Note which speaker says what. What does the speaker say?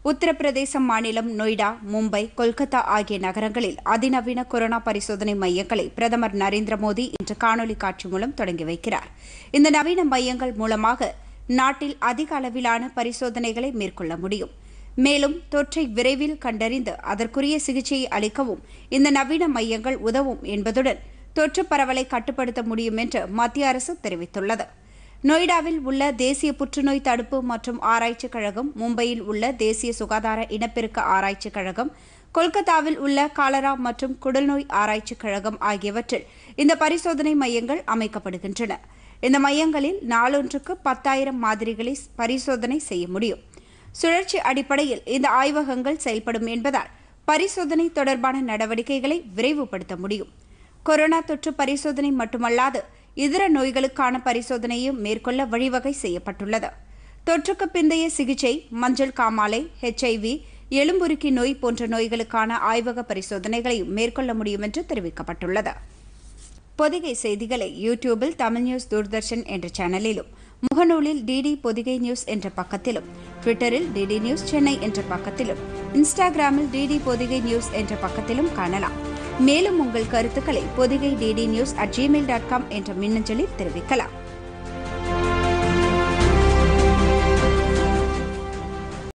Speaker 1: உத்தரப்பிரதேசம் மாநிலம் நொய்டா மும்பை கொல்கத்தா ஆகிய நகரங்களில் அதிநவீன கொரோனா பரிசோதனை மையங்களை பிரதமர் நரேந்திர மோடி இன்று காணொலி காட்சி மூலம் தொடங்கி வைக்கிறார் இந்த நவீன மையங்கள் மூலமாக நாட்டில் அதிக அளவிலான பரிசோதனைகளை மேற்கொள்ள முடியும் மேலும் தொற்றை விரைவில் கண்டறிந்து அதற்குரிய சிகிச்சையை அளிக்கவும் இந்த நவீன மையங்கள் உதவும் என்பதுடன் தொற்று பரவலை கட்டுப்படுத்த முடியும் என்று மத்திய அரசு தெரிவித்துள்ளது நொய்டாவில் உள்ள தேசிய புற்றுநோய் தடுப்பு மற்றும் ஆராய்ச்சி கழகம் மும்பையில் உள்ள தேசிய சுகாதார இனப்பெருக்க ஆராய்ச்சி கழகம் கொல்கத்தாவில் உள்ள காலரா மற்றும் குடல்நோய் ஆராய்ச்சி கழகம் ஆகியவற்றில் இந்த பரிசோதனை மையங்கள் அமைக்கப்படுகின்றன இந்த மையங்களில் நாளொன்றுக்கு பத்தாயிரம் மாதிரிகளை பரிசோதனை செய்ய முடியும் சுழற்சி அடிப்படையில் இந்த ஆய்வகங்கள் செயல்படும் என்பதால் பரிசோதனை தொடர்பான நடவடிக்கைகளை விரைவுபடுத்த முடியும் கொரோனா தொற்று பரிசோதனை மட்டுமல்லாது இதர நோய்களுக்கான பரிசோதனையும் மேற்கொள்ள வழிவகை செய்யப்பட்டுள்ளது தொற்றுக்கு பிந்தைய சிகிச்சை மஞ்சள் காமாலை ஹெச்ஐவி எலும்புருக்கி நோய் போன்ற நோய்களுக்கான ஆய்வக பரிசோதனைகளையும் மேற்கொள்ள முடியும் என்று தெரிவிக்கப்பட்டுள்ளது பொதிகை செய்திகளை யூடியூபில் தமிழ் நியூஸ் தூர்தர்ஷன் என்ற சேனலிலும் முகநூலில் டிடி பொதிகை நியூஸ் என்ற பக்கத்திலும் ட்விட்டரில் டிடி நியூஸ் சென்னை என்ற பக்கத்திலும் இன்ஸ்டாகிராமில் டிடி பொதிகை நியூஸ் என்ற பக்கத்திலும் காணலாம் மேலும் உங்கள் கருத்துக்களை Podhigai DD news at Gmail dot com என்ற மின்னஞ்சலில் தெரிவிக்கலாம்